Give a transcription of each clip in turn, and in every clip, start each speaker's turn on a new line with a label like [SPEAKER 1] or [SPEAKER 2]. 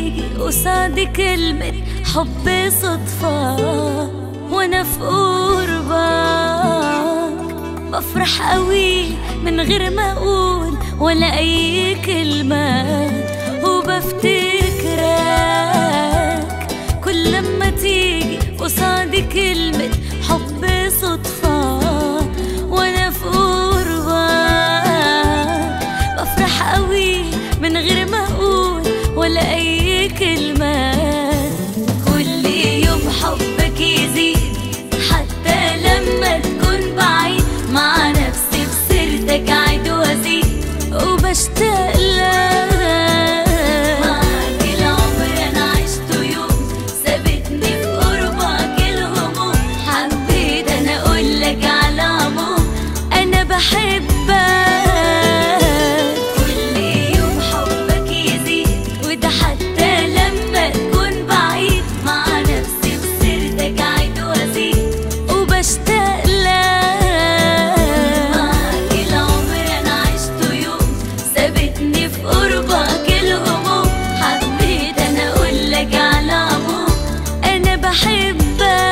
[SPEAKER 1] تيجي قصاد كلمة حب صدفة وانا في قربك بفرح قوي من غير ما اقول ولا اي كلمة وبفتكرك كل لما تيجي قصادي كلمة حب صدفة وانا في قربك بفرح قوي من غير ما اقول ولا اي كلمة كل يوم حبك يزيد حتى لما تكون بعيد مع نفسي بسيرتك عيد وازيد وبشتاق لك معاك العمر انا عشته يوم سابتني في قربك الهموم حبيت انا اقول لك على عموم انا بحبك كل يوم حبك يزيد وده حتى لما تكون بعيد مع نفسي بسيرتك عيد وازيد وبشتاق لك معاك العمر انا عشته يوم سابتني في قربك الهموم حبيت انا اقول لك على عموم انا بحبك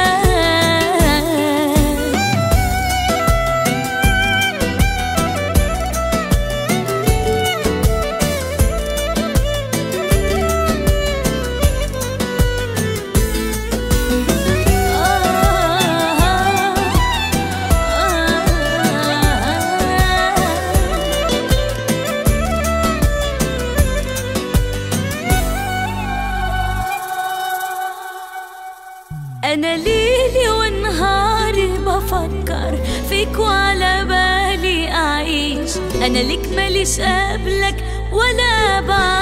[SPEAKER 1] أنا ليلي ونهاري بفكر فيك وعلى بالي أعيش أنا لك ماليش قبلك ولا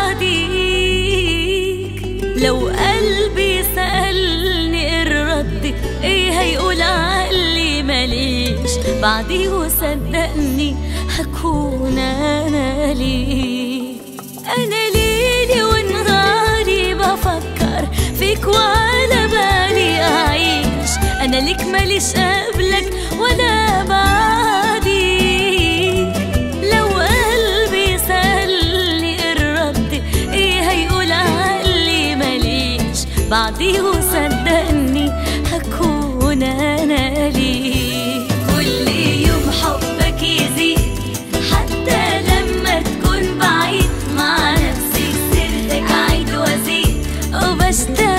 [SPEAKER 1] بعديك لو قلبي سألني الرد إيه هيقول عقلي ماليش بعدي وصدقني هكون أنا ليك أنا ليلي ونهاري بفكر فيك وعلى بالي أعيش أنا لك ماليش قبلك ولا بعديك لو قلبي سألني الرد إيه هيقول عقلي ماليش بعدي وصدقني هكون أنا ليك كل يوم حبك يزيد حتى لما تكون بعيد مع نفسي سيرتك عيد وازيد وبشتاق